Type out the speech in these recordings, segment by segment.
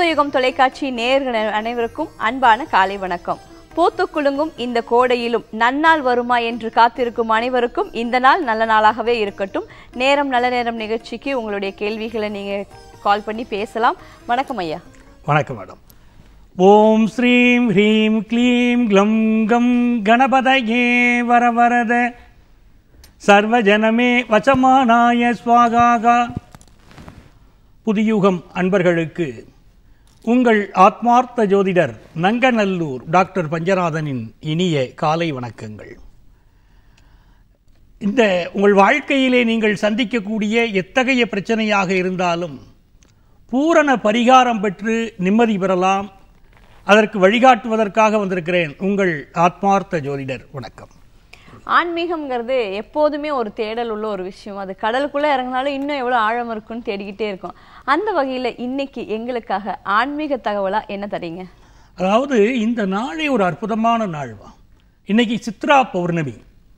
யுகம் தொலைக்காட்சி நேயர்கள் அனைவருக்கும் அன்பான காலை வணக்கம் பூத்து குலுங்கும் இந்த கோடையிலும் நன்னாள் வருமா என்று காத்திருக்கும் அனைவருக்கும் இந்த நாள் நல்ல நாளாகவே இருக்கட்டும் நேரம் நல்ல நேரம் நிகழ்ச்சிக்கு உங்களுடைய கேள்விகளை நீங்க கால் பண்ணி பேசலாம் வணக்கம் ஐயா வணக்கம் மேடம் ஓம் ஸ்ரீம் ஹ்ரீம் க்ளீம் க்ளம் கம் கணபதயே வரவரத சர்வஜனமே வசமானாய ஸ்வாகாகா புதியுகம் அன்பர்களுக்கு உங்கள் ஆத்மார்த்த ஜோதிடர் நங்கநல்லூர் டாக்டர் பஞ்சநாதனின் இனிய காலை வணக்கங்கள் இந்த உங்கள் வாழ்க்கையிலே நீங்கள் சந்திக்கக்கூடிய எத்தகைய பிரச்சனையாக இருந்தாலும் பூரண பரிகாரம் பெற்று நிம்மதி பெறலாம் அதற்கு வழிகாட்டுவதற்காக வந்திருக்கிறேன் உங்கள் ஆத்மார்த்த ஜோதிடர் வணக்கம் ஆன்மீகம்ங்கிறது எப்போதுமே ஒரு தேடல் உள்ள ஒரு விஷயம் அது கடலுக்குள்ள இறங்கினாலும் இன்னும் எவ்வளவு ஆழம் இருக்குன்னு தேடிக்கிட்டே இருக்கும் அந்த வகையில இன்னைக்கு எங்களுக்காக ஆன்மீக தகவலா என்ன தரீங்க அதாவது இந்த நாளே ஒரு அற்புதமான நாள்வா இன்னைக்கு சித்ரா பௌர்ணமி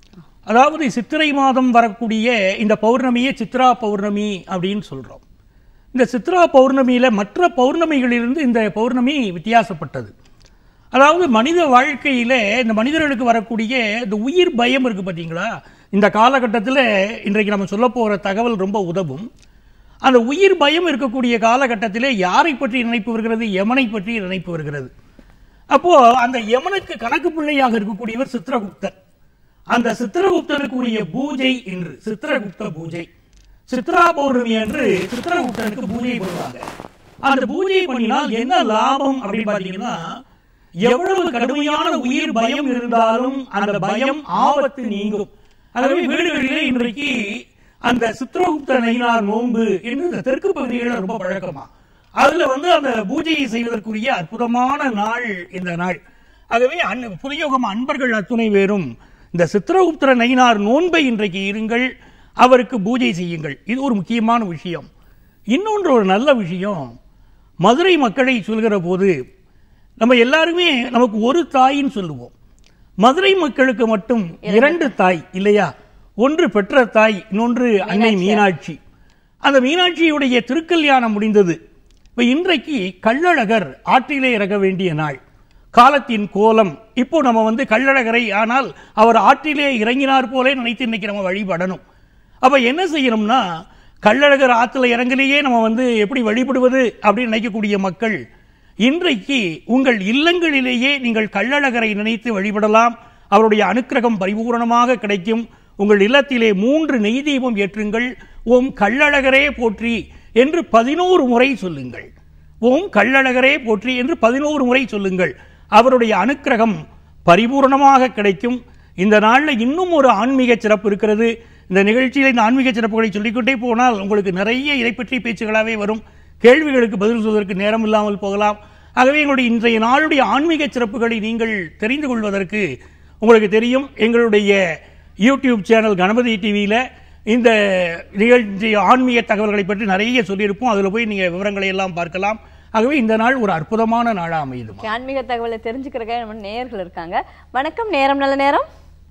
அதாவது சித்திரை மாதம் வரக்கூடிய இந்த பௌர்ணமியை சித்ரா பௌர்ணமி அப்படின்னு சொல்றோம் இந்த சித்ரா பௌர்ணமியில மற்ற பௌர்ணமிகளிலிருந்து இந்த பௌர்ணமி வித்தியாசப்பட்டது அதாவது மனித வாழ்க்கையில இந்த மனிதர்களுக்கு வரக்கூடிய இந்த உயிர் பயம் இருக்கு பார்த்தீங்களா இந்த காலகட்டத்தில் இன்றைக்கு நம்ம சொல்ல போகிற தகவல் ரொம்ப உதவும் அந்த உயிர் பயம் இருக்கக்கூடிய காலகட்டத்திலே யாரை பற்றி நினைப்பு வருகிறது யமனை பற்றி நினைப்பு வருகிறது அப்போ அந்த யமனுக்கு கணக்கு பிள்ளையாக இருக்கக்கூடியவர் சித்திரகுப்தர் அந்த சித்திரகுப்தனுக்குரிய பூஜை இன்று சித்திரகுப்த பூஜை சித்ரா பௌர்ணமி அன்று சித்திரகுப்தனுக்கு பூஜை பண்ணுவாங்க அந்த பூஜை பண்ணினால் என்ன லாபம் அப்படின்னு பாத்தீங்கன்னா எவ்வளவு கடுமையான உயிர் பயம் இருந்தாலும் அந்த பயம் ஆபத்து நீங்கும் ஆகவே வீடுகளிலே இன்றைக்கு அந்த சித்திரகுப்த நயினார் நோன்பு என்று இந்த தெற்கு பகுதிகளில் ரொம்ப பழக்கமா அதுல வந்து அந்த பூஜையை செய்வதற்குரிய அற்புதமான நாள் இந்த நாள் ஆகவே அன்- புதியோகம் அன்பர்கள் அத்துணை வேறும் இந்த சித்திரகுப்தர நயினார் நோன்பை இன்றைக்கு இருங்கள் அவருக்கு பூஜை செய்யுங்கள் இது ஒரு முக்கியமான விஷயம் இன்னொன்று ஒரு நல்ல விஷயம் மதுரை மக்களை சொல்கிற போது நம்ம எல்லாருமே நமக்கு ஒரு தாயின்னு சொல்லுவோம் மதுரை மக்களுக்கு மட்டும் இரண்டு தாய் இல்லையா ஒன்று பெற்ற தாய் இன்னொன்று அன்னை மீனாட்சி அந்த மீனாட்சியுடைய திருக்கல்யாணம் முடிந்தது இப்ப இன்றைக்கு கள்ளழகர் ஆற்றிலே இறங்க வேண்டிய நாள் காலத்தின் கோலம் இப்போ நம்ம வந்து கள்ளழகரை ஆனால் அவர் ஆற்றிலே இறங்கினார் போலே நினைத்து இன்னைக்கு நம்ம வழிபடணும் அப்ப என்ன செய்யணும்னா கள்ளழகர் ஆத்துல இறங்கலையே நம்ம வந்து எப்படி வழிபடுவது அப்படின்னு நினைக்கக்கூடிய மக்கள் இன்றைக்கு உங்கள் இல்லங்களிலேயே நீங்கள் கள்ளழகரை நினைத்து வழிபடலாம் அவருடைய அனுக்கிரகம் பரிபூரணமாக கிடைக்கும் உங்கள் இல்லத்திலே மூன்று நெய் தீபம் ஏற்றுங்கள் ஓம் கள்ளழகரே போற்றி என்று பதினோரு முறை சொல்லுங்கள் ஓம் கள்ளழகரே போற்றி என்று பதினோரு முறை சொல்லுங்கள் அவருடைய அனுக்கிரகம் பரிபூரணமாக கிடைக்கும் இந்த நாளில் இன்னும் ஒரு ஆன்மீக சிறப்பு இருக்கிறது இந்த நிகழ்ச்சியில் இந்த ஆன்மீக சிறப்புகளை சொல்லிக்கொண்டே போனால் உங்களுக்கு நிறைய இதை பற்றி பேச்சுகளாகவே வரும் கேள்விகளுக்கு பதில் சொல்வதற்கு நேரம் இல்லாமல் போகலாம் ஆகவே எங்களுடைய இன்றைய நாளுடைய ஆன்மீக சிறப்புகளை நீங்கள் தெரிந்து கொள்வதற்கு உங்களுக்கு தெரியும் எங்களுடைய யூடியூப் சேனல் கணபதி டிவியில் இந்த நிகழ்ச்சி ஆன்மீக தகவல்களை பற்றி நிறைய சொல்லியிருப்போம் அதில் போய் நீங்கள் விவரங்களை எல்லாம் பார்க்கலாம் ஆகவே இந்த நாள் ஒரு அற்புதமான நாளாக அமையுதுமா Okay, ஆன்மீக தகவலை தெரிஞ்சுக்கிறக்க நம்ம நேயர்கள் இருக்காங்க வணக்கம் நேரம் நல்ல நேரம்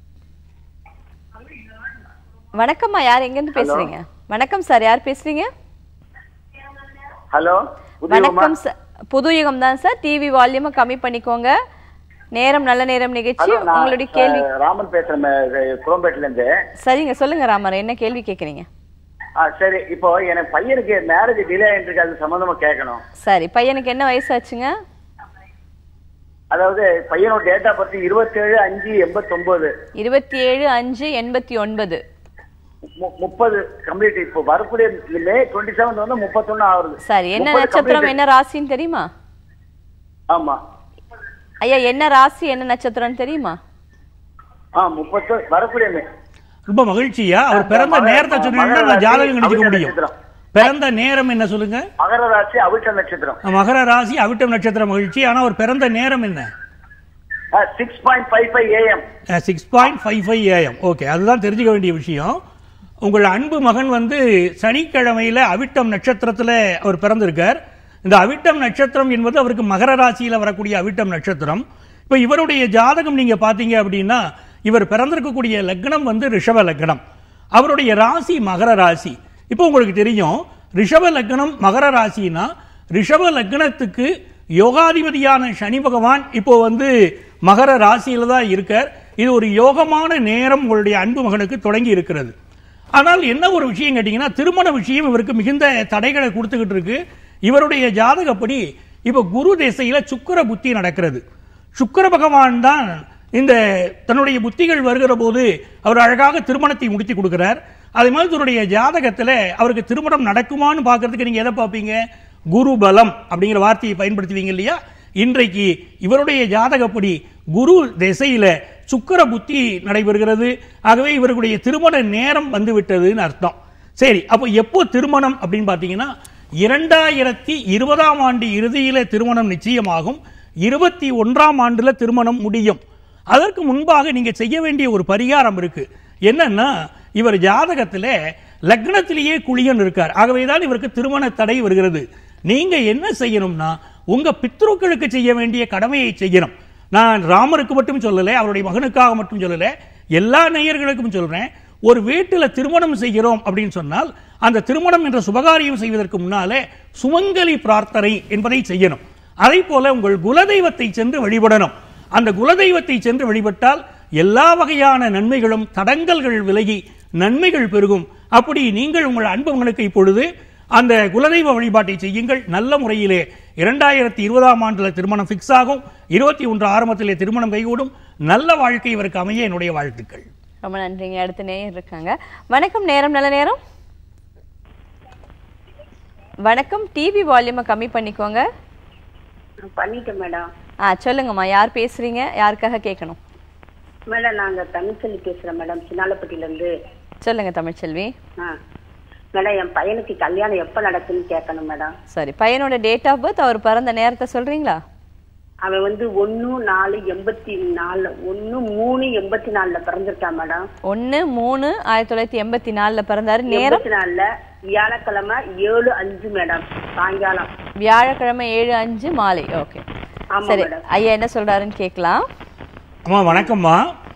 வணக்கம்மா யார் எங்க இருந்து பேசுறீங்க வணக்கம் சார் யார் பேசுறீங்க ஹலோ வணக்கம் சார் புது யுகம் தான் சார் டிவி வால்யூமை கம்மி பண்ணிக்கோங்க நேரம் நல்ல நேரம் நிகழ்ச்சி ஹலோ நான் உங்களுடைய கேள்வி அஹ், ராமன் பேசுறேன் அஹ், குரோம்பேட்ல இருந்து சரிங்க சொல்லுங்க ராமர் என்ன கேள்வி கேக்குறீங்க ஆ, சரி இப்போ எனக்கு பையனுக்கு மேரேஜ் டிலே ஆயிட்டு அது சம்பந்தமா கேட்கணும் சரி பையனுக்கு என்ன வயசாச்சுங்க அதாவது பையனோட டேட் ஆஃப் பர்த் இருபத்தேழு அஞ்சு எண்பத்தொன்பது இருபத்தி ஏழு அஞ்சு எண்பத்தி ஒன்பது மு- முப்பது கம்ப்ளீட் இப்போ வரக்கூடிய மே டுவெண்ட்டி செவன் வந்து முப்பத்தொன்னு ஆகுது சரி என்ன 30 நட்சத்திரம் complete. என்ன ராசின்னு தெரியுமா ஆமா ஐயா என்ன ராசி என்ன நட்சத்திரம்னு தெரியுமா ஆ முப்பத்து வரக்கூடிய மே ரொம்ப மகிழ்ச்சியா அவர் பிறந்த மகர- நேரத்தை சொன்னீங்கன்னா நான் ஜாதகம் கணிச்சுக்க அவிட்ட முடியும் நட்சத்திரம். பிறந்த நேரம் என்ன சொல்லுங்க மகர ராசி அவிட்ட நட்சத்திரம் மகர ராசி அவிட்டம் நட்சத்திர மகிழ்ச்சி ஆனா அவர் பிறந்த நேரம் என்ன six point five five AM six point five five AM okay அதுதான் தெரிஞ்சுக்க வேண்டிய விஷயம் உங்கள் அன்பு மகன் வந்து சனிக்கிழமையில அவிட்டம் நட்சத்திரத்துல அவர் பிறந்திருக்கார் இந்த அவிட்டம் நட்சத்திரம் என்பது அவருக்கு மகர ராசியில வரக்கூடிய அவிட்டம் நட்சத்திரம் இப்போ இவருடைய ஜாதகம் நீங்க பாத்தீங்க அப்படின்னா இவர் பிறந்திருக்கக்கூடிய லக்னம் வந்து ரிஷப லக்னம் அவருடைய ராசி மகர ராசி இப்போ உங்களுக்கு தெரியும் ரிஷப லக்னம் மகர ராசினா ரிஷப லக்னத்துக்கு யோகாதிபதியான சனி பகவான் இப்போ வந்து மகர ராசியில தான் இருக்கார் இது ஒரு யோகமான நேரம் உங்களுடைய அன்பு மகனுக்கு தொடங்கி இருக்கிறது ஆனால் என்ன ஒரு விஷயம் கேட்டிங்கன்னா திருமண விஷயம் இவருக்கு மிகுந்த தடைகளை கொடுத்துக்கிட்டு இருக்கு இவருடைய ஜாதகப்படி இப்போ குரு திசையில சுக்கிர புத்தி நடக்கிறது சுக்கிர பகவான் தான் இந்த தன்னுடைய புத்திகள் வருகிற போது அவர் அழகாக திருமணத்தை முடித்து கொடுக்கிறார் அதே மாதிரி இவருடைய ஜாதகத்தில் அவருக்கு திருமணம் நடக்குமான்னு பார்க்கறதுக்கு நீங்க எதை பார்ப்பீங்க குரு பலம் அப்படிங்கிற வார்த்தையை பயன்படுத்துவீங்க இல்லையா இன்றைக்கு இவருடைய ஜாதகப்படி குரு திசையில சுக்கிர புத்தி நடைபெறுகிறது ஆகவே இவர்களுடைய திருமண நேரம் வந்து விட்டதுன்னு அர்த்தம் சரி அப்போ எப்போ திருமணம் அப்படின்னு பார்த்தீங்கன்னா இரண்டாயிரத்தி இருபதாம் ஆண்டு இறுதியில திருமணம் நிச்சயமாகும் இருபத்தி ஒன்றாம் ஆண்டுல திருமணம் முடியும் அதற்கு முன்பாக நீங்க செய்ய வேண்டிய ஒரு பரிகாரம் இருக்கு என்னன்னா இவர் ஜாதகத்துல லக்னத்திலேயே குளியன் இருக்கார் ஆகவே தான் இவருக்கு திருமண தடை வருகிறது நீங்க என்ன செய்யணும்னா உங்க பித்ருக்களுக்கு செய்ய வேண்டிய கடமையை செய்யணும் நான் ராமருக்கு மட்டும் சொல்லலை அவருடைய மகனுக்காக மட்டும் சொல்லலை எல்லா நேயர்களுக்கும் சொல்றேன் ஒரு வீட்டுல திருமணம் செய்கிறோம் அப்படின்னு சொன்னால் அந்த திருமணம் என்ற சுபகாரியம் செய்வதற்கு முன்னாலே சுமங்கலி பிரார்த்தனை என்பதை செய்யணும் அதே போல உங்கள் குலதெய்வத்தை சென்று வழிபடணும் அந்த குலதெய்வத்தை சென்று வழிபட்டால் எல்லா வகையான நன்மைகளும் தடங்கல்கள் விலகி நன்மைகள் பெருகும் அப்படி நீங்கள் உங்கள் அன்புகளுக்கு இப்பொழுது அந்த குலதெய்வ வழிபாட்டை செய்யுங்கள் நல்ல முறையிலே இரண்டாயிரத்தி இருபதாம் ஆண்டுல திருமணம் ஃபிக்ஸ் ஆகும் இருபத்தி ஒன்று ஆரம்பத்திலே திருமணம் கைகூடும் நல்ல வாழ்க்கை இவருக்கு அமைய என்னுடைய வாழ்த்துக்கள் ரொம்ப நன்றிங்க அடுத்த நேயர் இருக்காங்க வணக்கம் நேரம் நல்ல நேரம் வணக்கம் டிவி வால்யூமை கம்மி பண்ணிக்கோங்க பண்ணிட்டேன் மேடம் ஆ சொல்லுங்கம்மா யார் பேசுறீங்க யாருக்காக கேட்கணும் மேடம் நாங்க தமிழ்ச்செல்வி பேசுறேன் மேடம் சின்னாலப்பட்டியில இருந்து சொல்லுங்க தமிழ்ச்செல்வி ஆ மேடம் என் பையனுக்கு கல்யாணம் எப்ப நடக்குன்னு கேட்கணும் மேடம் சரி பையனோட டேட் ஆஃப் பர்த் அவர் பிறந்த நேரத்தை சொல்றீங்களா அவன் வந்து ஒன்னு நாலு எண்பத்தி நாலு ஒன்னு மூணு எண்பத்தி நாலுல பிறந்திருக்கான் மேடம் ஒன்று மூணு ஆயிரத்தி தொள்ளாயிரத்தி எண்பத்தி நாலில் பிறந்தாரு நேரம் எண்பத்தி நாலுல வியாழக்கிழமை ஏழு அஞ்சு மேடம் சாயங்காலம் வியாழக்கிழமை ஏழு அஞ்சு மாலை ஓகே ஆமா சரி மேடம் ஐயா என்ன சொல்றாருன்னு கேட்கலாம் அம்மா வணக்கம்மா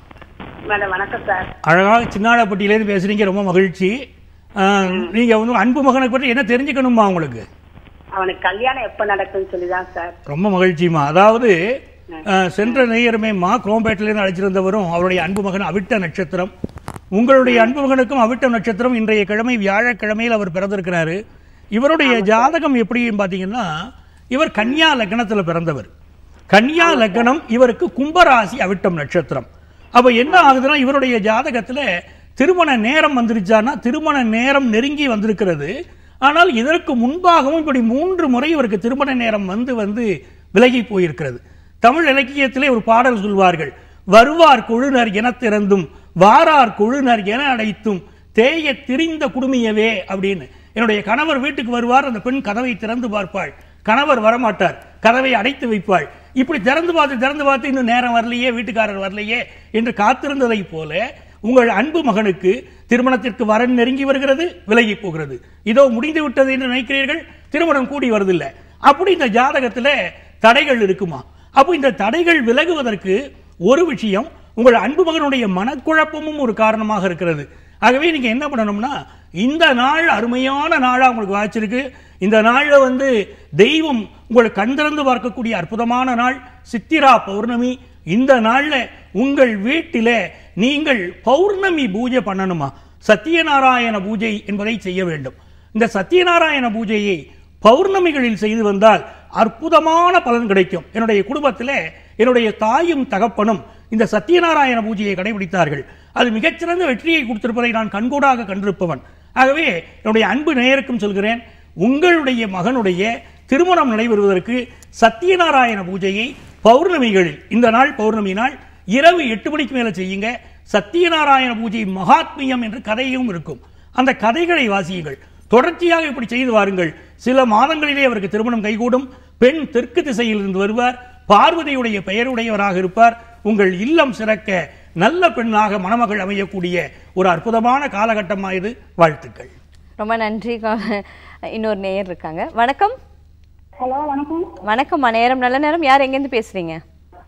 மேடம் வணக்கம் சார் அழகாக சின்னாடப்பட்டியிலேருந்து பேசுறீங்க ரொம்ப மகிழ்ச்சி ஆஹ், நீங்க வந்து அன்பு மகனை பற்றி என்ன தெரிஞ்சுக்கணுமா உங்களுக்கு அவனுக்கு கல்யாணம் எப்ப நடக்குன்னு சொல்லிதான் சார் ரொம்ப மகிழ்ச்சிமா அதாவது அஹ், சென்ற நேயருமேம்மா குரோம்பேட்டிலேருந்து அழைச்சிருந்தவரும் அவருடைய அன்பு மகன் அவிட்ட நட்சத்திரம் உங்களுடைய அன்பு மகனுக்கும் அவிட்ட நட்சத்திரம் இன்றைய கிழமை வியாழக்கிழமையில் அவர் பிறந்திருக்கிறாரு இவருடைய ஜாதகம் எப்படின்னு பார்த்தீங்கன்னா இவர் கன்னியா லக்னத்தில் பிறந்தவர் கன்னியா லக்னம் இவருக்கு கும்பராசி அவிட்டம் நட்சத்திரம் அப்ப என்ன ஆகுதுன்னா இவருடைய ஜாதகத்துல திருமண நேரம் வந்துருச்சான்னா திருமண நேரம் நெருங்கி வந்திருக்கிறது ஆனால் இதற்கு முன்பாகவும் இப்படி மூன்று முறை இவருக்கு திருமண நேரம் வந்து வந்து விலகி போயிருக்கிறது தமிழ் இலக்கியத்திலே ஒரு பாடல் சொல்வார்கள் வருவார் கொழுனர் என திறந்தும் வாரார் கொழுனர் என அடைத்தும் தேய திரிந்த குடுமியவே அப்படின்னு என்னுடைய கணவர் வீட்டுக்கு வருவார் அந்த பெண் கதவை திறந்து பார்ப்பாள் கணவர் வரமாட்டார் கதவை அடைத்து வைப்பாள் இப்படி திறந்து பார்த்து திறந்து பார்த்து இன்னும் நேரம் வரலையே வீட்டுக்காரர் வரலையே என்று காத்திருந்ததை போல உங்கள் அன்பு மகனுக்கு திருமணத்திற்கு வரன் நெருங்கி வருகிறது விலகி போகிறது இதோ முடிந்து விட்டது என்று நினைக்கிறீர்கள் திருமணம் கூடி வருதில்லை அப்படி இந்த ஜாதகத்துல தடைகள் இருக்குமா அப்போ இந்த தடைகள் விலகுவதற்கு ஒரு விஷயம் உங்கள் அன்பு மகனுடைய மனக்குழப்பமும் ஒரு காரணமாக இருக்கிறது ஆகவே நீங்க என்ன பண்ணணும்னா இந்த நாள் அருமையான நாளா உங்களுக்கு வாய்ச்சிருக்கு இந்த நாள்ல வந்து தெய்வம் உங்களை கண் திறந்து பார்க்கக்கூடிய அற்புதமான நாள் சித்திரா பௌர்ணமி இந்த நாள்ல உங்கள் வீட்டிலே நீங்கள் பௌர்ணமி பூஜை பண்ணணுமா சத்தியநாராயண பூஜை என்பதை செய்ய வேண்டும் இந்த சத்தியநாராயண பூஜையை பௌர்ணமிகளில் செய்து வந்தால் அற்புதமான பலன் கிடைக்கும் என்னுடைய குடும்பத்திலே என்னுடைய தாயும் தகப்பனும் இந்த சத்தியநாராயண பூஜையை கடைபிடித்தார்கள் அது மிகச்சிறந்த வெற்றியை கொடுத்திருப்பதை நான் கண்கூடாக கண்டிருப்பவன் ஆகவே என்னுடைய அன்பு நேயருக்கும் சொல்கிறேன் உங்களுடைய மகனுடைய திருமணம் நடைபெறுவதற்கு சத்தியநாராயண பூஜையை பௌர்ணமிகளில் இந்த நாள் பௌர்ணமி நாள் இரவு எட்டு மணிக்கு மேல செய்யுங்க சத்தியநாராயண பூஜை மகாத்மியம் என்ற கதையும் இருக்கும் அந்த கதைகளை வாசியுங்கள் தொடர்ச்சியாக இப்படி செய்து வாருங்கள் சில மாதங்களிலே அவருக்கு திருமணம் கைகூடும் பெண் தெற்கு திசையில் இருந்து வருவார் பார்வதியுடைய பெயருடையவராக இருப்பார் உங்கள் இல்லம் சிறக்க நல்ல பெண்ணாக மணமகள் அமையக்கூடிய ஒரு அற்புதமான காலகட்டமாக இது வாழ்த்துக்கள் ரொம்ப நன்றி இன்னொரு நேயர் இருக்காங்க வணக்கம் ஹலோ வணக்கம் வணக்கம்மா நேரம் நல்ல நேரம் யார் எங்கேருந்து பேசுறீங்க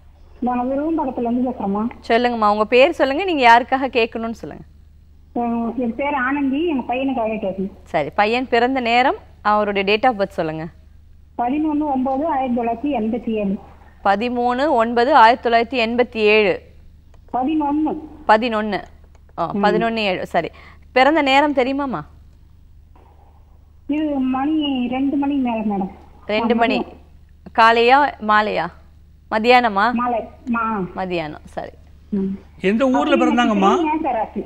நான் விரும்பகத்துல இருந்து பேசுறேம்மா சொல்லுங்கம்மா உங்க பேர் சொல்லுங்க நீங்க யாருக்காக கேட்கணும்னு சொல்லுங்க என் என் பேர் ஆனந்தி எங்க பையனுக்காக கேட்கணும் சரி பையன் பிறந்த நேரம் அவருடைய டேட் ஆஃப் பர்த் சொல்லுங்க பதினொன்று ஒம்பது ஆயிரத்தி தொள்ளாயிரத்தி எண்பத்தி ஏழு பதிமூணு ஒன்பது ஆயிரத்தி தொள்ளாயிரத்தி எண்பத்தி ஏழு பதினொன்று பதினொன்று பதினொன்று ஏழு சரி பிறந்த நேரம் தெரியுமாம்மா இது மணி ரெண்டு மணி மேலே மேடம் ரெண்டு மணி காலையா மாலையா மதியானமா மாலை மா மதியானம் சரி ம். எந்த ஊர்ல பிறந்தாங்கம்மா மேசராசி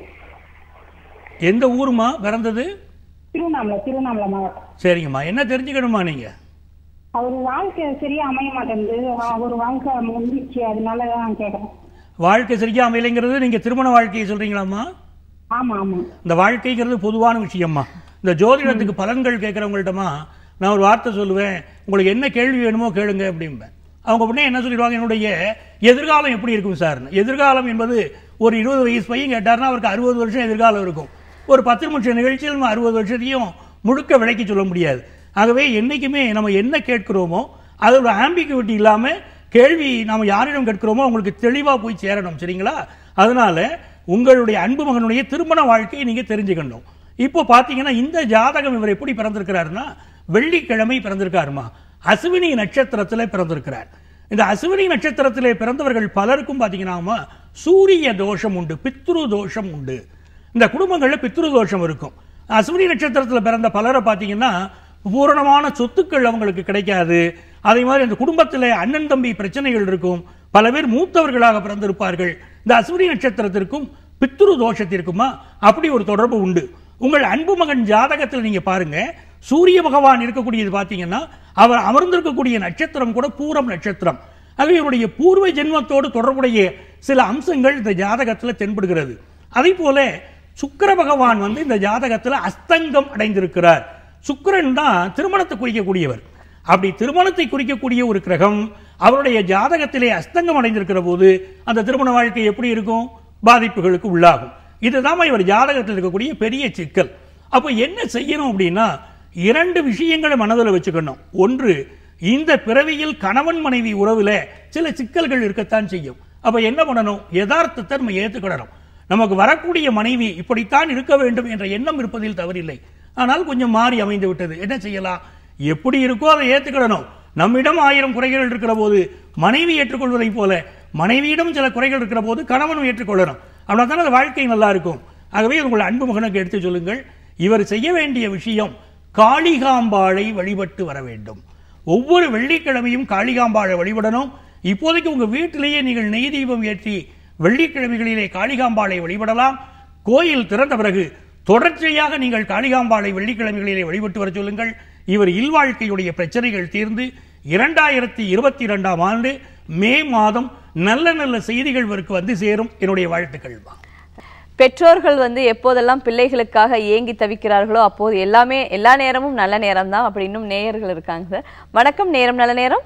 எந்த ஊருமா பிறந்தது திருவண்ணாமலை திருவண்ணாமலை மாவட்டம் சரிங்கம்மா என்ன தெரிஞ்சுக்கணுமா நீங்க அவர் வாழ்க்கை சரியா அமைய மாட்டேங்குது அவர் வாழ்க்கை முடிஞ்சிச்சு அதனால தான் கேட்குறேன் வாழ்க்கை சரியா அமையலைங்கிறது நீங்க திருமண வாழ்க்கையை சொல்றீங்களாம்மா ஆமா ஆமா இந்த வாழ்க்கைங்கிறது பொதுவான விஷயம்மா இந்த ஜோதிடத்துக்கு பலன்கள் கேட்குறவங்கள்ட்டமா நான் ஒரு வார்த்தை சொல்லுவேன் உங்களுக்கு என்ன கேள்வி வேணுமோ கேளுங்க அப்படிம்பேன் அவங்க உடனே என்ன சொல்லிடுவாங்க என்னுடைய எதிர்காலம் எப்படி இருக்கும் சார் எதிர்காலம் என்பது ஒரு இருபது வயசு பையன் கேட்டார்னா அவருக்கு அறுபது வருஷம் எதிர்காலம் இருக்கும் ஒரு பத்து நிமிஷம் நிகழ்ச்சியில் நம்ம அறுபது வருஷத்தையும் முழுக்க விளக்கி சொல்ல முடியாது ஆகவே என்னைக்குமே நம்ம என்ன கேட்கிறோமோ அதோட ஆம்பிகுவிட்டி இல்லாமல் கேள்வி நாம் யாரிடம் கேட்கிறோமோ உங்களுக்கு தெளிவாக போய் சேரணும் சரிங்களா அதனால உங்களுடைய அன்பு மகனுடைய திருமண வாழ்க்கையை நீங்கள் தெரிஞ்சுக்கணும் இப்போ பார்த்தீங்கன்னா இந்த ஜாதகம் இவர் எப்படி பிறந்திருக்கிறாருன்னா வெள்ளிக்கிழமை பிறந்திருக்காருமா அசுவினி நட்சத்திரத்தில் பிறந்திருக்கிறார் இந்த அசுவினி நட்சத்திரத்திலே பிறந்தவர்கள் பலருக்கும் பார்த்தீங்கன்னா சூரிய தோஷம் உண்டு பித்ரு தோஷம் உண்டு இந்த குடும்பங்களில் பித்ரு தோஷம் இருக்கும் அஸ்வினி நட்சத்திரத்தில் பிறந்த பலரை பார்த்தீங்கன்னா பூரணமான சொத்துக்கள் அவங்களுக்கு கிடைக்காது அதே மாதிரி அந்த குடும்பத்தில் அண்ணன் தம்பி பிரச்சனைகள் இருக்கும் பல பேர் மூத்தவர்களாக பிறந்திருப்பார்கள் இந்த அஸ்வினி நட்சத்திரத்திற்கும் பித்ரு தோஷத்திற்குமா அப்படி ஒரு தொடர்பு உண்டு உங்கள் அன்பு மகன் ஜாதகத்தில் நீங்க பாருங்க சூரிய பகவான் இருக்கக்கூடியது பார்த்தீங்கன்னா அவர் அமர்ந்திருக்கக்கூடிய நட்சத்திரம் கூட பூரம் நட்சத்திரம் ஆகவே இவருடைய பூர்வ ஜென்மத்தோடு தொடர்புடைய சில அம்சங்கள் இந்த ஜாதகத்தில் தென்படுகிறது அதே போல சுக்கிர பகவான் வந்து இந்த ஜாதகத்தில் அஸ்தங்கம் அடைந்திருக்கிறார் சுக்கிரன் தான் திருமணத்தை குறிக்கக்கூடியவர் அப்படி திருமணத்தை குறிக்கக்கூடிய ஒரு கிரகம் அவருடைய ஜாதகத்திலே அஸ்தங்கம் அடைந்திருக்கிற போது அந்த திருமண வாழ்க்கை எப்படி இருக்கும் பாதிப்புகளுக்கு உள்ளாகும் இதுதான் இவர் ஜாதகத்தில் இருக்கக்கூடிய பெரிய சிக்கல் அப்போ என்ன செய்யணும் அப்படின்னா இரண்டு விஷயங்களை மனதில் வச்சுக்கணும் ஒன்று இந்த பிறவியில் கணவன் மனைவி உறவுல சில சிக்கல்கள் இருக்கத்தான் செய்யும் அப்ப என்ன பண்ணணும் யதார்த்தத்தை நம்ம ஏத்துக்கிடணும் நமக்கு வரக்கூடிய மனைவி இப்படித்தான் இருக்க வேண்டும் என்ற எண்ணம் இருப்பதில் தவறில்லை ஆனால் கொஞ்சம் மாறி அமைந்து விட்டது என்ன செய்யலாம் எப்படி இருக்கோ அதை ஏத்துக்கிடணும் நம்மிடம் ஆயிரம் குறைகள் இருக்கிற போது மனைவி ஏற்றுக்கொள்வதைப் போல மனைவியிடம் சில குறைகள் இருக்கிற போது கணவனும் ஏற்றுக்கொள்ளணும் அப்படின்னா தான் அந்த வாழ்க்கை நல்லா இருக்கும் ஆகவே உங்கள் அன்பு மகனுக்கு எடுத்து சொல்லுங்கள் இவர் செய்ய வேண்டிய விஷயம் காளிகாம்பாளை வழிபட்டு வர வேண்டும் ஒவ்வொரு வெள்ளிக்கிழமையும் காளிகாம்பாளை வழிபடணும் இப்போதைக்கு உங்க வீட்டிலேயே நீங்கள் நெய் தீபம் ஏற்றி வெள்ளிக்கிழமைகளிலே காளிகாம்பாளை வழிபடலாம் கோயில் திறந்த பிறகு தொடர்ச்சியாக நீங்கள் காளிகாம்பாளை வெள்ளிக்கிழமைகளிலே வழிபட்டு வர சொல்லுங்கள் இவர் இல்வாழ்க்கையுடைய பிரச்சனைகள் தீர்ந்து இரண்டாயிரத்தி இருபத்தி இரண்டாம் ஆண்டு மே மாதம் நல்ல நல்ல செய்திகள் இவருக்கு வந்து சேரும் என்னுடைய வாழ்த்துக்கள் பெற்றோர்கள் வந்து எப்போதெல்லாம் பிள்ளைகளுக்காக ஏங்கி தவிக்கிறார்களோ அப்போது எல்லாமே எல்லா நேரமும் நல்ல நேரம் தான் அப்படி இன்னும் நேயர்கள் இருக்காங்க சார் வணக்கம் நேரம் நல்ல நேரம்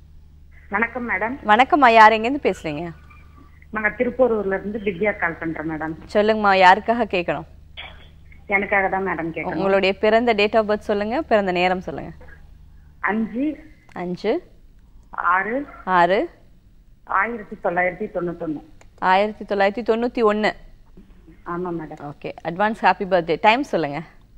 வணக்கம் மேடம் வணக்கம்மா யார் எங்கேருந்து பேசுறீங்க நாங்க திருப்பூரூர்ல இருந்து திவ்யா கால் பண்றேன் மேடம் சொல்லுங்கம்மா யாருக்காக கேட்கணும் எனக்காக தான் மேடம் கேட்கணும் உங்களுடைய பிறந்த டேட் ஆஃப் பர்த் சொல்லுங்க பிறந்த நேரம் சொல்லுங்க அஞ்சு அஞ்சு ஆறு ஆறு ஆயிரத்தி தொள்ளாயிரத்தி தொண்ணூத்தொன்னு ஆயிரத்தி தொள்ளாயிரத்தி தொண்ணூற்றி ஒன்று ஆமா madam okay advance happy birthday time சொல்லுங்க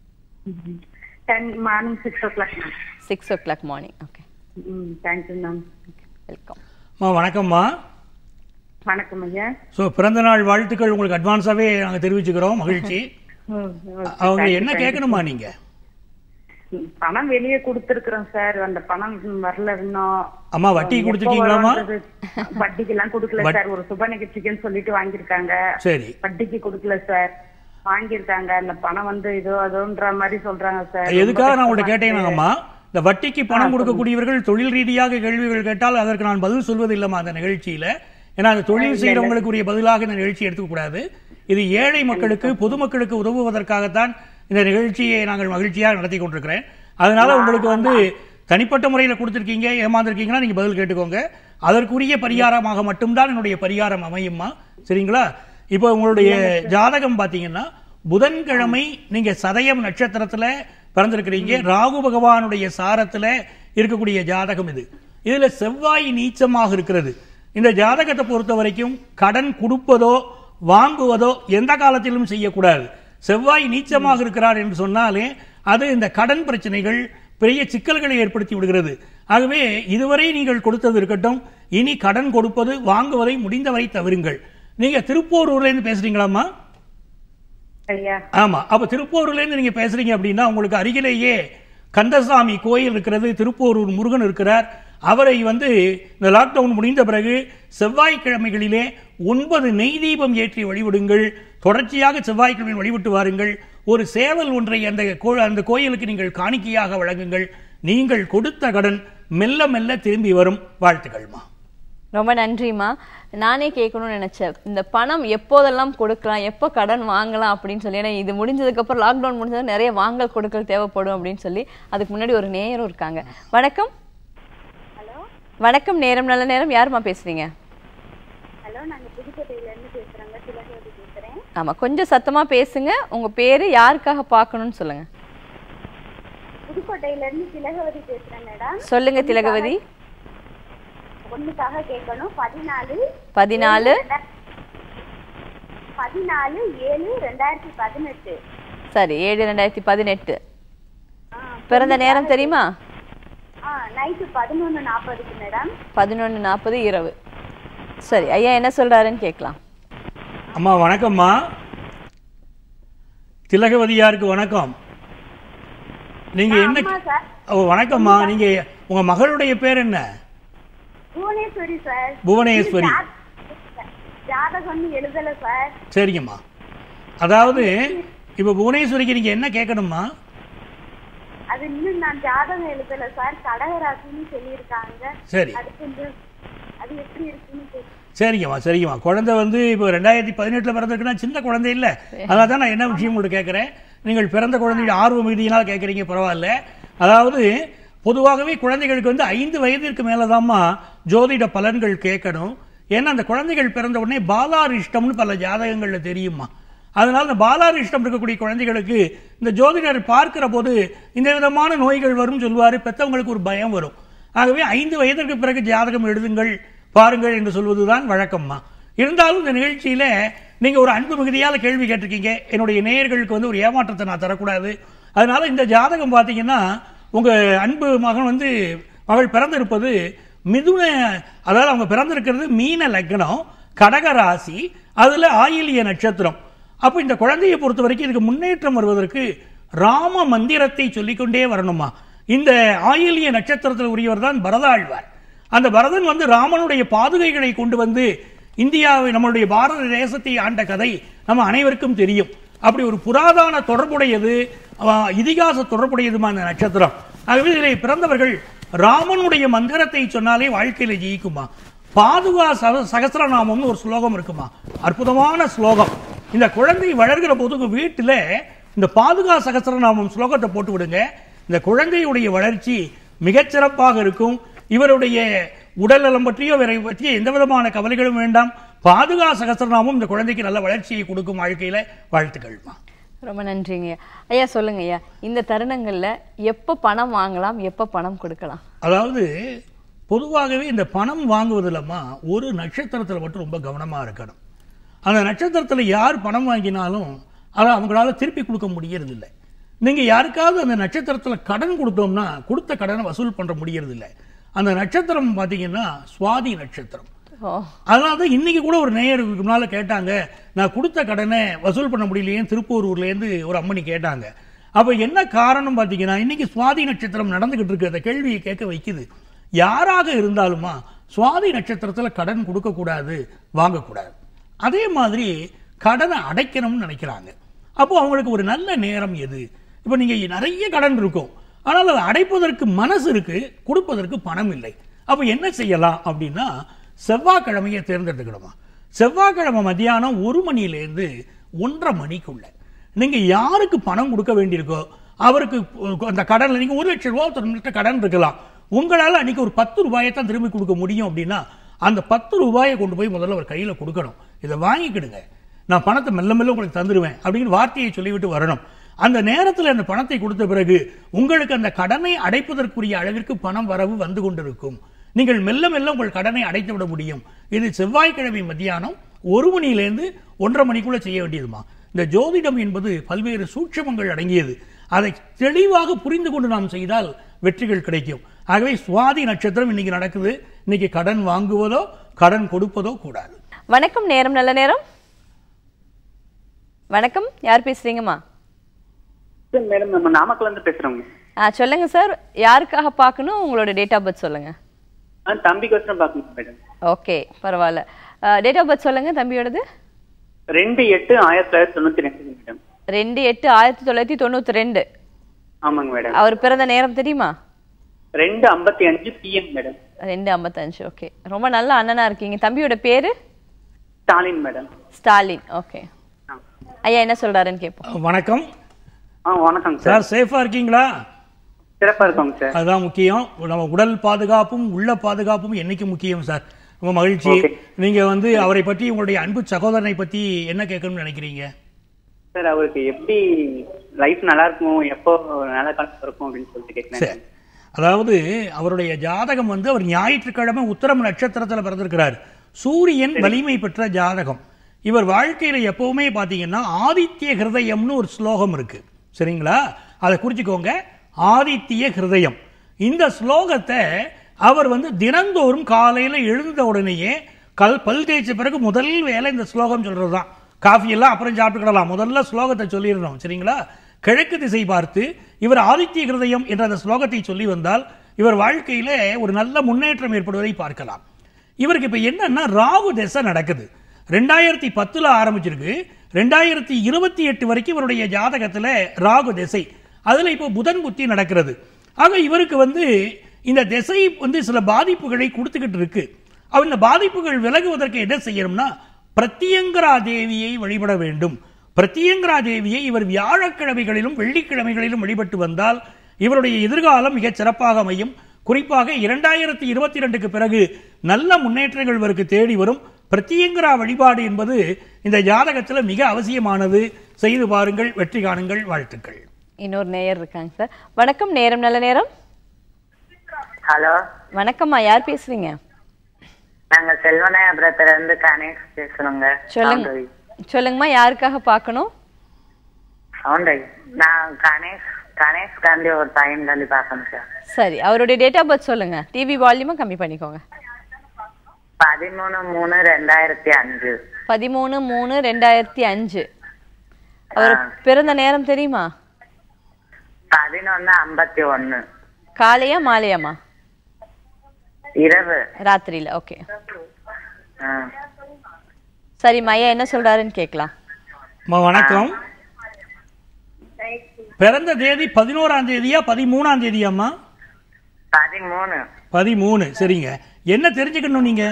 ten morning six o'clock ma'am six o'clock morning okay hmm thank you ma'am welcome அம்மா வணக்கம்மா வணக்கம் ஐயா ஸோ பிறந்த நாள் வாழ்த்துக்கள் உங்களுக்கு அட்வான்ஸாகவே நாங்கள் தெரிவிச்சுக்கிறோம் மகிழ்ச்சி ம், okay, அவங்க thank you, என்ன thank you. கேட்கணுமா நீங்க ம், பணம் வெளியே கொடுத்துருக்குறோம் சார் அந்த பணம் வரல இன்னும் அம்மா வட்டி எப்போ கொடுத்துருக்கீங்களாம்மா வரும்ன்றது வட்டிக்கு எல்லாம் கொடுக்கல வட்- சார் ஒரு சுப நிகழ்ச்சிக்குன்னு சொல்லிட்டு வாங்கியிருக்காங்க சரி வட்டிக்கு கொடுக்கல சார் வாங்கியிருக்காங்க அந்த பணம் வந்து இதோ அதோன்ற மாதிரி சொல்றாங்க சார் எதுக்காக நான் ரொம்ப உங்கள்கிட்ட கஷ்டமா இருக்கு. கேட்டேனாங்கம்மா இந்த வட்டிக்கு பணம் கொடுக்கக்கூடியவர்கள் தொழில் ரீதியாக கேள்விகள் கேட்டால் அதற்கு நான் பதில் சொல்வது இல்லைம்மா அந்த நிகழ்ச்சியில ஏன்னா அந்த தொழில் செய்யறவங்களுக்கு உரிய பதிலாக இந்த நிகழ்ச்சி எடுத்துக்க கூடாது இது ஏழை மக்களுக்கு பொதுமக்களுக்கு உதவுவதற்காகத்தான் இந்த நிகழ்ச்சியை நாங்கள் மகிழ்ச்சியாக நடத்தி கொண்டிருக்கிறேன் அதனால உங்களுக்கு வந்து தனிப்பட்ட முறையில் கொடுத்துருக்கீங்க ஏமாந்துருக்கீங்கன்னா நீங்க பதில் கேட்டுக்கோங்க அதற்குரிய பரிகாரமாக மட்டும்தான் என்னுடைய பரிகாரம் அமையுமா சரிங்களா இப்போ உங்களுடைய ஜாதகம் பார்த்தீங்கன்னா புதன்கிழமை நீங்க சதயம் நட்சத்திரத்துல பிறந்திருக்கிறீங்க ராகு பகவானுடைய சாரத்துல இருக்கக்கூடிய ஜாதகம் இது இதுல செவ்வாய் நீச்சமாக இருக்கிறது இந்த ஜாதகத்தை பொறுத்த வரைக்கும் கடன் கொடுப்பதோ வாங்குவதோ எந்த காலத்திலும் செய்யக்கூடாது செவ்வாய் நீச்சமாக இருக்கிறார் என்று சொன்னாலே அது இந்த கடன் பிரச்சனைகள் பெரிய சிக்கல்களை ஏற்படுத்தி விடுகிறது ஆகவே இதுவரை நீங்கள் கொடுத்தது இருக்கட்டும் இனி கடன் கொடுப்பது வாங்குவதை முடிந்தவரை தவிருங்கள் நீங்க திருப்போரூர்ல இருந்து பேசுறீங்களாம்மா ஐயா ஆமா அப்ப திருப்போரூர்ல இருந்து நீங்க பேசுறீங்க அப்படின்னா உங்களுக்கு அருகிலேயே கந்தசாமி கோயில் இருக்கிறது திருப்போரூர் முருகன் இருக்கிறார் அவரை வந்து இந்த லாக்டவுன் முடிந்த பிறகு செவ்வாய்க்கிழமைகளிலே ஒன்பது நெய் தீபம் ஏற்றி வழிபடுங்கள் தொடர்ச்சியாக செவ்வாய்க்கிழமை வழிபட்டு வாருங்கள் ஒரு சேவல் ஒன்றை அந்த கோ- அந்த கோயிலுக்கு நீங்கள் காணிக்கையாக வழங்குங்கள் நீங்கள் கொடுத்த கடன் மெல்ல மெல்ல திரும்பி வரும் வாழ்த்துக்கள்மா ரொம்ப நன்றிம்மா நானே கேட்கணும்னு நினைச்சேன் இந்த பணம் எப்போதெல்லாம் கொடுக்கலாம் எப்போ கடன் வாங்கலாம் அப்படின்னு சொல்லி ஏன்னா இது முடிஞ்சதுக்கு அப்புறம் லாக்டவுன் முடிஞ்சது நிறைய வாங்கல் கொடுக்கல் தேவைப்படும் அப்படின்னு சொல்லி அதுக்கு முன்னாடி ஒரு நேரம் இருக்காங்க வணக்கம் வணக்கம் நேரம் நல்ல நேரம் யாரும்மா பேசுறீங்க ஹலோ நாங்க புதுக்கோட்டையில இருந்து பேசுறோங்க திலகவதி பேசுறேன் ஆமா கொஞ்சம் சத்தமா பேசுங்க உங்க பேரு யாருக்காக பார்க்கணும்னு சொல்லுங்க புதுக்கோட்டையில இருந்து திலகவதி பேசுறேன் மேடம் சொல்லுங்க திலகவதி ஒண்ணுக்காக கேட்கணும் பதினாலு பதினாலு பதினாலு ஏழு ரெண்டாயிரத்தி பதினெட்டு சரி ஏழு ரெண்டாயிரத்தி பதினெட்டு பிறந்த நேரம் தெரியுமா ஆ நைட்டு பதினொன்னு நாற்பதுக்கு மேடம் பதினொன்று நாற்பது இரவு சரி ஐயா என்ன சொல்றாருன்னு கேட்கலாம் அம்மா வணக்கம்மா திலகவதியாருக்கு வணக்கம் நீங்க என்ன ஆமா சார் ஓ வணக்கம்மா நீங்க உங்க மகளுடைய பேர் என்ன புவனேஸ்வரி சார் புவனேஸ்வரி ஜா- ஜாதகம் எழுதல சார் சரிங்கம்மா அதாவது இப்போ புவனேஸ்வரிக்கு நீங்க என்ன கேட்கணும்மா அது இன்னும் நான் ஜாதகம் எழுதல சார் கடகராசின்னு சொல்லியிருக்காங்க சரி அது கொஞ்சம் அது எப்படி இருக்குன்னு கேட்க சரிங்கம்மா சரிங்கம்மா குழந்தை வந்து இப்போ ரெண்டாயிரத்தி பதினெட்டில் பிறந்திருக்குன்னா சின்ன குழந்தை இல்லை அதனால தான் நான் என்ன விஷயம் உங்களுக்கு கேட்குறேன் நீங்கள் பிறந்த குழந்தைய ஆர்வ மிகுதியினால் கேட்குறீங்க பரவாயில்ல அதாவது பொதுவாகவே குழந்தைகளுக்கு வந்து ஐந்து வயதிற்கு மேலே தான்மா ஜோதிட பலன்கள் கேட்கணும் ஏன்னா அந்த குழந்தைகள் பிறந்த உடனே பாலாரிஷ்டம்னு பல ஜாதகங்களில் தெரியுமா அதனால இந்த பாலாரிஷ்டம் இருக்கக்கூடிய குழந்தைகளுக்கு இந்த ஜோதிடர் பார்க்கிற போது இந்த விதமான நோய்கள் வரும் சொல்லுவார் பெற்றவங்களுக்கு ஒரு பயம் வரும் ஆகவே ஐந்து வயதிற்கு பிறகு ஜாதகம் எழுதுங்கள் பாருங்கள் என்று சொல்வதுதான் வழக்கம்மா இருந்தாலும் இந்த நிகழ்ச்சியில நீங்க ஒரு அன்பு மிகுதியால கேள்வி கேட்டிருக்கீங்க என்னுடைய நேயர்களுக்கு வந்து ஒரு ஏமாற்றத்தை நான் தரக்கூடாது அதனால இந்த ஜாதகம் பார்த்தீங்கன்னா உங்க அன்பு மகன் வந்து மகள் பிறந்திருப்பது மிதுன அதாவது அவங்க பிறந்திருக்கிறது மீன லக்னம் கடக ராசி அதுல ஆயிலிய நட்சத்திரம் அப்போ இந்த குழந்தையை பொறுத்த வரைக்கும் இதுக்கு முன்னேற்றம் வருவதற்கு ராம மந்திரத்தை சொல்லிக்கொண்டே வரணுமா இந்த ஆயிலிய நட்சத்திரத்தில் உரியவர் தான் பரதாழ்வார் அந்த பரதன் வந்து ராமனுடைய பாதுகைகளை கொண்டு வந்து இந்தியாவை நம்மளுடைய பாரத தேசத்தை ஆண்ட கதை நம்ம அனைவருக்கும் தெரியும் அப்படி ஒரு புராதான தொடர்புடையது அஹ், இதிகாச தொடர்புடையதுமா இந்த நட்சத்திரம் ஆகவே இதில் பிறந்தவர்கள் ராமனுடைய மந்திரத்தை சொன்னாலே வாழ்க்கையில ஜெயிக்குமா பாதுகா சக சகசிரநாமம்னு ஒரு ஸ்லோகம் இருக்குமா அற்புதமான ஸ்லோகம் இந்த குழந்தை வளர்கிற போது உங்க வீட்டுல இந்த பாதுகா சகசிரநாமம் ஸ்லோகத்தை போட்டு விடுங்க இந்த குழந்தையுடைய வளர்ச்சி மிகச்சிறப்பாக இருக்கும் இவருடைய உடல் நலம் பற்றியோ வேற பற்றியோ எந்த விதமான கவலைகளும் வேண்டாம் பாதுகா சகசிரநாமம் இந்த குழந்தைக்கு நல்ல வளர்ச்சியை கொடுக்கும் வாழ்க்கையில வாழ்த்துக்கள்மா ரொம்ப நன்றிங்க ஐயா சொல்லுங்க ஐயா இந்த தருணங்கள்ல எப்போ பணம் வாங்கலாம் எப்போ பணம் கொடுக்கலாம் அதாவது பொதுவாகவே இந்த பணம் வாங்குவதில்லம்மா ஒரு நட்சத்திரத்தில் மட்டும் ரொம்ப கவனமா இருக்கணும் அந்த நட்சத்திரத்தில் யார் பணம் வாங்கினாலும் அதை அவங்களால திருப்பி கொடுக்க முடியறதில்லை நீங்க யாருக்காவது அந்த நட்சத்திரத்தில் கடன் கொடுத்தோம்னா கொடுத்த கடனை வசூல் பண்ற முடியறதில்லை அந்த நட்சத்திரம் பார்த்தீங்கன்னா சுவாதி நட்சத்திரம் ஓ அதனால தான் இன்னைக்கு கூட ஒரு நேயருக்கு முன்னால கேட்டாங்க நான் கொடுத்த கடனை வசூல் பண்ண முடியலையேன்னு திருப்பூரூர்லேருந்து ஒரு அம்மணி கேட்டாங்க அப்போ என்ன காரணம் பார்த்தீங்கன்னா இன்னைக்கு சுவாதி நட்சத்திரம் நடந்துகிட்டு இருக்கு அந்த கேள்வியை கேட்க வைக்குது யாராக இருந்தாலுமா சுவாதி நட்சத்திரத்தில் கடன் கொடுக்கக்கூடாது வாங்கக்கூடாது அதே மாதிரி கடனை அடைக்கணும்னு நினைக்கிறாங்க அப்போ அவங்களுக்கு ஒரு நல்ல நேரம் எது இப்போ நீங்க நிறைய கடன் இருக்கும் ஆனால் அதை அடைப்பதற்கு மனசு இருக்கு கொடுப்பதற்கு பணம் இல்லை அப்போ என்ன செய்யலாம் அப்படின்னா செவ்வாய்க்கிழமையை தேர்ந்தெடுத்துக்கணுமா செவ்வாய்க்கிழமை மத்தியானம் ஒரு மணியிலேருந்து ஒன்றரை மணிக்குள்ள நீங்க யாருக்கு பணம் கொடுக்க வேண்டியிருக்கோ அவருக்கு அந்த கடன்ல நீங்க ஒரு லட்சம் ரூபா ஒருத்தர்கிட்ட கடன் இருக்கலாம் உங்களால அன்னைக்கு ஒரு பத்து ரூபாயை தான் திரும்பி கொடுக்க முடியும் அப்படின்னா அந்த பத்து ரூபாயை கொண்டு போய் முதல்ல ஒரு கையில கொடுக்கணும் இதை வாங்கிக்கிடுங்க நான் பணத்தை மெல்ல மெல்ல உங்களுக்கு தந்துடுவேன் அப்படின்னு வார்த்தையை சொல்லிவிட்டு வரணும் அந்த நேரத்தில் அந்த பணத்தை கொடுத்த பிறகு உங்களுக்கு அந்த கடனை அடைப்பதற்குரிய அளவிற்கு பணம் வரவு வந்து கொண்டிருக்கும் நீங்கள் மெல்ல மெல்ல உங்கள் கடனை அடைத்து விட முடியும் இது செவ்வாய்க்கிழமை மத்தியானம் ஒரு மணியிலேருந்து ஒன்றரை மணிக்குள்ள செய்ய வேண்டியதுமா இந்த ஜோதிடம் என்பது பல்வேறு சூட்சமங்கள் அடங்கியது அதை தெளிவாக புரிந்து கொண்டு நாம் செய்தால் வெற்றிகள் கிடைக்கும் ஆகவே சுவாதி நட்சத்திரம் இன்னைக்கு நடக்குது இன்னைக்கு கடன் வாங்குவதோ கடன் கொடுப்பதோ கூடாது வணக்கம் நேரம் நல்ல நேரம் வணக்கம் யார் பேசுறீங்கம்மா மேடம் நம்ம நாமக்கல்ல இருந்து பேசுறோங்க ஆ சொல்லுங்க சார் யாருக்காக பார்க்கணும் உங்களோட டேட் ஆஃப் பர்த் சொல்லுங்க ஆ தம்பிக்கோசரம் பார்க்கணும் மேடம் ஓகே பரவாயில்ல டேட் ஆஃப் பர்த் சொல்லுங்க தம்பியோடது ரெண்டு எட்டு ஆயிரத்தி தொள்ளாயிரத்தி தொண்ணூத்தி ரெண்டு மேடம் ரெண்டு எட்டு ஆயிரத்தி தொள்ளாயிரத்தி தொண்ணூத்தி ரெண்டு ஆமாங்க மேடம் அவர் பிறந்த நேரம் தெரியுமா ரெண்டு ஐம்பத்தி அஞ்சு பிஎம் மேடம் ரெண்டு ஐம்பத்தஞ்சு ஓகே ரொம்ப நல்ல அண்ணனா இருக்கீங்க தம்பியோட பேரு ஸ்டாலின் மேடம் ஸ்டாலின் ஓகே ஐயா என்ன சொல்றாருன்னு கேட்போம் வணக்கம் ஆ வணக்கம் சார் சார் சேஃபா இருக்கீங்களா சிறப்பா இருக்கோங்க சார் அதுதான் முக்கியம் நம்ம உடல் பாதுகாப்பும் உள்ள பாதுகாப்பும் என்னைக்கு முக்கியம் சார் ரொம்ப மகிழ்ச்சி Okay. நீங்க வந்து அவரை பற்றி உங்களுடைய அன்பு சகோதரனை பத்தி என்ன கேட்கணும்னு நினைக்கிறீங்க சார் அவருக்கு எப்படி லைஃப் நல்லா இருக்கும் எப்போ நல்ல காலம் இருக்கும் அப்படின்னு சொல்லிட்டு சரி கேட்கிறேன் அதாவது அவருடைய ஜாதகம் வந்து அவர் ஞாயிற்றுக்கிழமை உத்தரம் நட்சத்திரத்துல பிறந்திருக்கிறார் சூரியன் வலிமை பெற்ற ஜாதகம் இவர் வாழ்க்கையில எப்பவுமே பாத்தீங்கன்னா ஆதித்ய ஹிருதயம்னு ஒரு ஸ்லோகம் இருக்கு சரிங்களா அதை குறிச்சுக்கோங்க ஆதித்ய ஹிருதயம் இந்த ஸ்லோகத்தை அவர் வந்து தினந்தோறும் காலையில எழுந்த உடனேயே கல் பல் தேய்ச்ச பிறகு முதல் வேலை இந்த ஸ்லோகம் சொல்றதுதான் காஃபி எல்லாம் அப்புறம் சாப்பிட்டுக்கிடலாம் முதல்ல ஸ்லோகத்தை சொல்லிடணும் சரிங்களா கிழக்கு திசை பார்த்து இவர் ஆதித்ய ஹிருதயம் என்ற அந்த ஸ்லோகத்தை சொல்லி வந்தால் இவர் வாழ்க்கையில ஒரு நல்ல முன்னேற்றம் ஏற்படுவதை பார்க்கலாம் இவருக்கு இப்ப என்னன்னா ராகு திசை நடக்குது ரெண்டாயிரத்தி பத்துல ஆரம்பிச்சிருக்கு ரெண்டாயிரத்தி இருபத்தி எட்டு வரைக்கும் இவருடைய ஜாதகத்துல ராகு திசை அதுல இப்போ புதன் புத்தி நடக்கிறது ஆக இவருக்கு வந்து இந்த திசை வந்து சில பாதிப்புகளை கொடுத்துக்கிட்டு இருக்கு அவர் இந்த பாதிப்புகள் விலகுவதற்கு என்ன செய்யணும்னா பிரத்யங்கரா தேவியை வழிபட வேண்டும் பிரத்யங்கரா தேவியை இவர் வியாழக்கிழமைகளிலும் வெள்ளிக்கிழமைகளிலும் வழிபட்டு வந்தால் இவருடைய எதிர்காலம் மிகச் சிறப்பாக அமையும் குறிப்பாக இரண்டாயிரத்தி இருபத்தி ரெண்டுக்கு பிறகு நல்ல முன்னேற்றங்கள் இவருக்கு தேடி வரும் பிரத்யங்கரா வழிபாடு என்பது இந்த ஜாதகத்தில் மிக அவசியமானது செய்து பாருங்கள் வெற்றி காணுங்கள் வாழ்த்துக்கள் இன்னொரு நேயர் இருக்காங்க சார் வணக்கம் நேரம் நல்ல நேரம் ஹலோ வணக்கம்மா யார் பேசுறீங்க நாங்க செல்வநாயபுரத்துல இருந்து கணேஷ் பேசுறோங்க சொல்லுங்க சொல்லுங்கம்மா யாருக்காக பார்க்கணும் சவுண்டை நான் கணேஷ் கணேஷ் காந்தி ஒரு பையன் காந்தி பார்க்கணும் சார் சரி அவருடைய டேட் ஆஃப் பர்த் சொல்லுங்க டிவி வால்யூமை கம்மி பண்ணிக்கோங்க பதிமூணு மூணு ரெண்டாயிரத்தி அஞ்சு பதிமூணு மூணு ரெண்டாயிரத்தி அஞ்சு அவர் பிறந்த நேரம் தெரியுமா பதினொன்னு ஐம்பத்தி ஒண்ணு காலையா மாலையாம்மா இரவு ராத்திரியில ஓகே ஆ. சரி மையா என்ன சொல்றாருன்னு கேட்கலாம் அம்மா, வணக்கம் பிறந்த தேதி பதினோராம் தேதியா பதிமூணாம் தேதியாம்மா பதிமூணு பதிமூணு சரிங்க என்ன தெரிஞ்சுக்கணும் நீங்க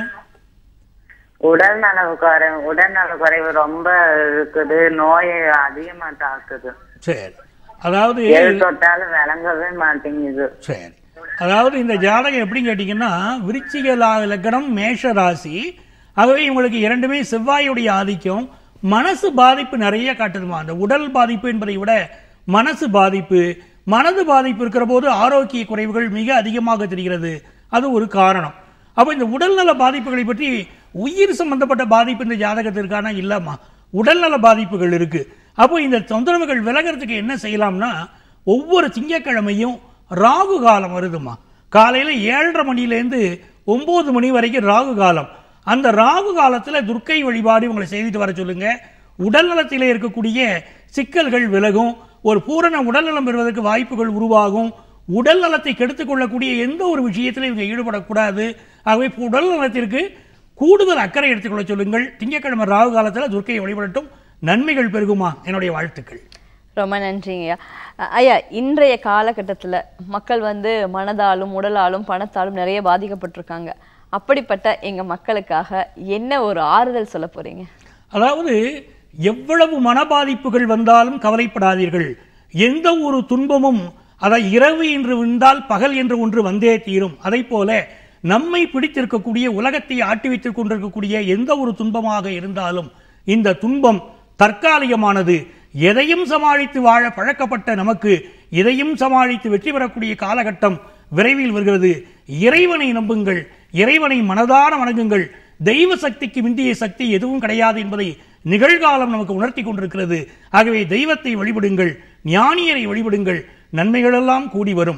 உடல் நலவு குறை உடல் நல குறைவு ரொம்ப இருக்குது நோய் அதிகமா தாக்குது சரி அதாவது எது தொட்டாலும் விளங்கவே மாட்டேங்குது சரி அதாவது இந்த ஜாதகம் எப்படி கேட்டீங்கன்னா விருச்சிக லா- லக்னம் மேஷ ராசி ஆகவே இவங்களுக்கு இரண்டுமே செவ்வாயுடைய ஆதிக்கம் மனசு பாதிப்பு நிறைய காட்டுதுமா அந்த உடல் பாதிப்பு என்பதை விட மனசு பாதிப்பு மனது பாதிப்பு இருக்கிற போது ஆரோக்கிய குறைவுகள் மிக அதிகமாக தெரிகிறது அது ஒரு காரணம் அப்போ இந்த உடல்நல பாதிப்புகளை பற்றி உயிர் சம்பந்தப்பட்ட பாதிப்பு இந்த ஜாதகத்திற்கான இல்லம்மா உடல்நல பாதிப்புகள் இருக்கு அப்போ இந்த தொந்தரவுகள் விலகிறதுக்கு என்ன செய்யலாம்னா ஒவ்வொரு திங்கட்கிழமையும் ராகு காலம் வருதுமா காலையில ஏழரை மணிலேருந்து ஒன்பது மணி வரைக்கும் ராகு காலம் அந்த ராகு காலத்துல துர்க்கை வழிபாடு உங்களை செய்துட்டு வர சொல்லுங்க உடல் நலத்திலே இருக்கக்கூடிய சிக்கல்கள் விலகும் ஒரு பூரண உடல்நலம் பெறுவதற்கு வாய்ப்புகள் உருவாகும் உடல் நலத்தை கெடுத்துக் கொள்ளக்கூடிய எந்த ஒரு விஷயத்திலும் இவங்க ஈடுபடக்கூடாது ஆகவே உடல் நலத்திற்கு கூடுதல் அக்கறை எடுத்துக்கொள்ள சொல்லுங்கள் திங்கட்கிழமை ராகு காலத்துல துர்க்கையை வழிபடட்டும் நன்மைகள் பெருகுமா என்னுடைய வாழ்த்துக்கள் ரொம்ப நன்றிங்கய்யா அ- ஐயா இன்றைய காலகட்டத்துல மக்கள் வந்து மனதாலும் உடலாலும் பணத்தாலும் நிறைய பாதிக்கப்பட்டிருக்காங்க அப்படிப்பட்ட எங்க மக்களுக்காக என்ன ஒரு ஆறுதல் சொல்ல போறீங்க அதாவது எவ்வளவு மனபாதிப்புகள் வந்தாலும் கவலைப்படாதீர்கள் எந்த ஒரு துன்பமும் அதாவது இரவு என்று வந்தால் பகல் என்று ஒன்று வந்தே தீரும் அதை போல நம்மை பிடித்திருக்கக்கூடிய உலகத்தை ஆட்டி வைத்துக் கொண்டிருக்கக்கூடிய எந்த ஒரு துன்பமாக இருந்தாலும் இந்த துன்பம் தற்காலிகமானது எதையும் சமாளித்து வாழ பழக்கப்பட்ட நமக்கு இதையும் சமாளித்து வெற்றி பெறக்கூடிய காலகட்டம் விரைவில் வருகிறது இறைவனை நம்புங்கள் இறைவனை மனதார வணங்குங்கள் தெய்வ சக்திக்கு மிந்திய சக்தி எதுவும் கிடையாது என்பதை நிகழ்காலம் நமக்கு உணர்த்தி கொண்டிருக்கிறது ஆகவே தெய்வத்தை வழிபடுங்கள் ஞானியரை வழிபடுங்கள் நன்மைகளெல்லாம் கூடி வரும்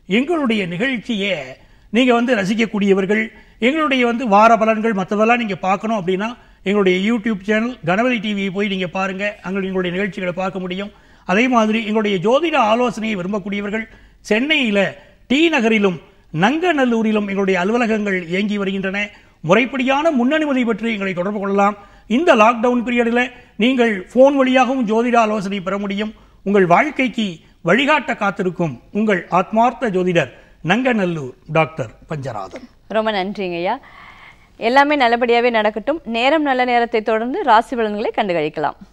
எங்களுடைய நிகழ்ச்சியை நீங்கள் வந்து ரசிக்கக்கூடியவர்கள் எங்களுடைய வந்து வார பலன்கள் மற்றதெல்லாம் நீங்கள் பார்க்கணும் அப்படின்னா எங்களுடைய யூடியூப் சேனல் கணபதி டிவியை போய் நீங்கள் பாருங்கள் அங்கே எங்களுடைய நிகழ்ச்சிகளை பார்க்க முடியும் அதே மாதிரி எங்களுடைய ஜோதிட ஆலோசனையை விரும்பக்கூடியவர்கள் சென்னையில் டி நகரிலும் நங்கநல்லூரிலும் எங்களுடைய அலுவலகங்கள் இயங்கி வருகின்றன முறைப்படியான முன்னனுமதி பற்றி எங்களை தொடர்பு கொள்ளலாம் இந்த லாக்டவுன் பீரியடில் நீங்கள் ஃபோன் வழியாகவும் ஜோதிட ஆலோசனை பெற முடியும் உங்கள் வாழ்க்கைக்கு வழிகாட்ட காத்திருக்கும் உங்கள் ஆத்மார்த்த ஜோதிடர் நங்கநல்லூர் டாக்டர் பஞ்சராதன் ரொம்ப நன்றிங்க ஐயா எல்லாமே நல்லபடியாவே நடக்கட்டும் நேரம் நல்ல நேரத்தை தொடர்ந்து ராசி பலன்களை கண்டுகளிக்கலாம்